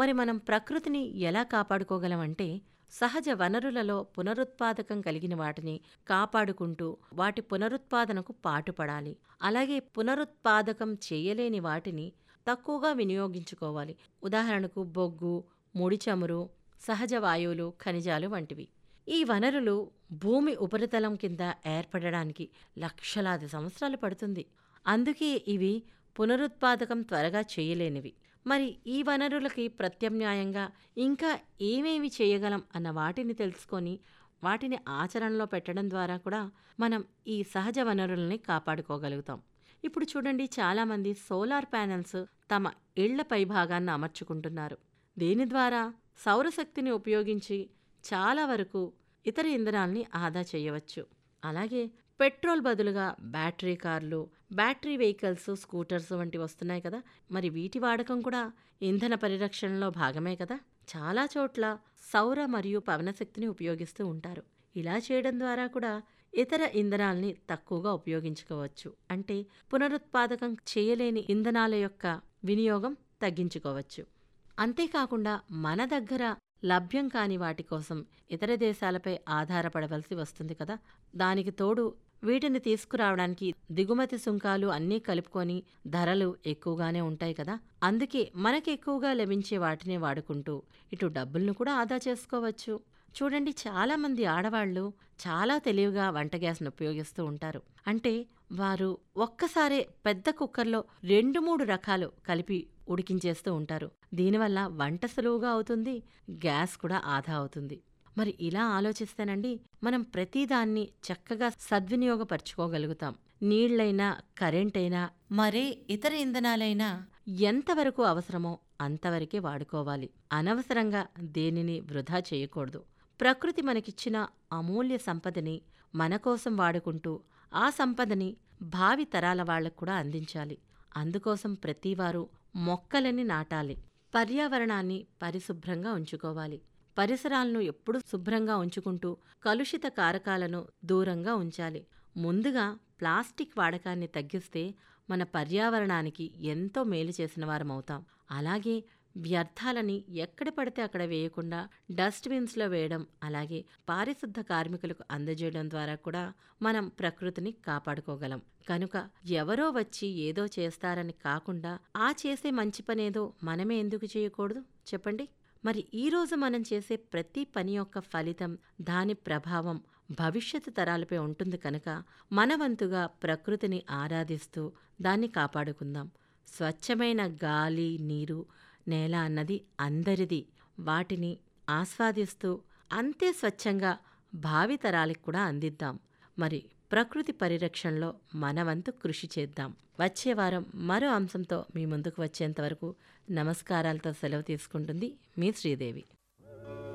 మరి మనం ప్రకృతిని ఎలా కాపాడుకోగలమంటే సహజ వనరులలో పునరుత్పాదకం కలిగిన వాటిని కాపాడుకుంటూ వాటి పునరుత్పాదనకు పాటుపడాలి అలాగే పునరుత్పాదకం చేయలేని వాటిని తక్కువగా వినియోగించుకోవాలి ఉదాహరణకు బొగ్గు ముడి చమురు సహజ వాయువులు ఖనిజాలు వంటివి ఈ వనరులు భూమి ఉపరితలం కింద ఏర్పడడానికి లక్షలాది సంవత్సరాలు పడుతుంది అందుకే ఇవి పునరుత్పాదకం త్వరగా చేయలేనివి మరి ఈ వనరులకి ప్రత్యామ్నాయంగా ఇంకా ఏమేమి చేయగలం అన్న వాటిని తెలుసుకొని వాటిని ఆచరణలో పెట్టడం ద్వారా కూడా మనం ఈ సహజ వనరుల్ని కాపాడుకోగలుగుతాం ఇప్పుడు చూడండి చాలామంది సోలార్ ప్యానెల్స్ తమ ఇళ్ల పైభాగాన్ని అమర్చుకుంటున్నారు దీని ద్వారా సౌరశక్తిని ఉపయోగించి చాలా వరకు ఇతర ఇంధనాల్ని ఆదా చేయవచ్చు అలాగే పెట్రోల్ బదులుగా బ్యాటరీ కార్లు బ్యాటరీ వెహికల్స్ స్కూటర్స్ వంటివి వస్తున్నాయి కదా మరి వీటి వాడకం కూడా ఇంధన పరిరక్షణలో భాగమే కదా చాలా చోట్ల సౌర మరియు పవనశక్తిని ఉపయోగిస్తూ ఉంటారు ఇలా చేయడం ద్వారా కూడా ఇతర ఇంధనాల్ని తక్కువగా ఉపయోగించుకోవచ్చు అంటే పునరుత్పాదకం చేయలేని ఇంధనాల యొక్క వినియోగం తగ్గించుకోవచ్చు అంతేకాకుండా మన దగ్గర లభ్యం కాని వాటి కోసం ఇతర దేశాలపై ఆధారపడవలసి వస్తుంది కదా దానికి తోడు వీటిని తీసుకురావడానికి దిగుమతి సుంకాలు అన్నీ కలుపుకొని ధరలు ఎక్కువగానే ఉంటాయి కదా అందుకే మనకి ఎక్కువగా లభించే వాటిని వాడుకుంటూ ఇటు డబ్బులను కూడా ఆదా చేసుకోవచ్చు చూడండి చాలామంది ఆడవాళ్ళు చాలా తెలివిగా వంట గ్యాస్ను ఉపయోగిస్తూ ఉంటారు అంటే వారు ఒక్కసారే పెద్ద కుక్కర్లో రెండు మూడు రకాలు కలిపి ఉడికించేస్తూ ఉంటారు దీనివల్ల వంట సులువుగా అవుతుంది గ్యాస్ కూడా ఆదా అవుతుంది మరి ఇలా ఆలోచిస్తేనండి మనం ప్రతిదాన్ని చక్కగా సద్వినియోగపరచుకోగలుగుతాం నీళ్లైనా కరెంటైనా మరే ఇతర ఇంధనాలైనా ఎంతవరకు అవసరమో అంతవరకే వాడుకోవాలి అనవసరంగా దేనిని వృధా చేయకూడదు ప్రకృతి మనకిచ్చిన అమూల్య సంపదని మన కోసం వాడుకుంటూ ఆ సంపదని భావి తరాల వాళ్లకు కూడా అందించాలి అందుకోసం ప్రతివారు మొక్కలని నాటాలి పర్యావరణాన్ని పరిశుభ్రంగా ఉంచుకోవాలి పరిసరాలను ఎప్పుడూ శుభ్రంగా ఉంచుకుంటూ కలుషిత కారకాలను దూరంగా ఉంచాలి ముందుగా ప్లాస్టిక్ వాడకాన్ని తగ్గిస్తే మన పర్యావరణానికి ఎంతో మేలు చేసిన వారమవుతాం అలాగే వ్యర్థాలని ఎక్కడ పడితే అక్కడ వేయకుండా డస్ట్బిన్స్లో వేయడం అలాగే పారిశుద్ధ కార్మికులకు అందజేయడం ద్వారా కూడా మనం ప్రకృతిని కాపాడుకోగలం కనుక ఎవరో వచ్చి ఏదో చేస్తారని కాకుండా ఆ చేసే మంచి పనేదో మనమే ఎందుకు చేయకూడదు చెప్పండి మరి ఈరోజు మనం చేసే ప్రతి పని యొక్క ఫలితం దాని ప్రభావం భవిష్యత్తు తరాలపై ఉంటుంది కనుక మనవంతుగా ప్రకృతిని ఆరాధిస్తూ దాన్ని కాపాడుకుందాం స్వచ్ఛమైన గాలి నీరు నేల అన్నది అందరిది వాటిని ఆస్వాదిస్తూ అంతే స్వచ్ఛంగా భావితరాలకు కూడా అందిద్దాం మరి ప్రకృతి పరిరక్షణలో మనవంతు కృషి చేద్దాం వచ్చే వారం మరో అంశంతో మీ ముందుకు వచ్చేంతవరకు నమస్కారాలతో సెలవు తీసుకుంటుంది మీ శ్రీదేవి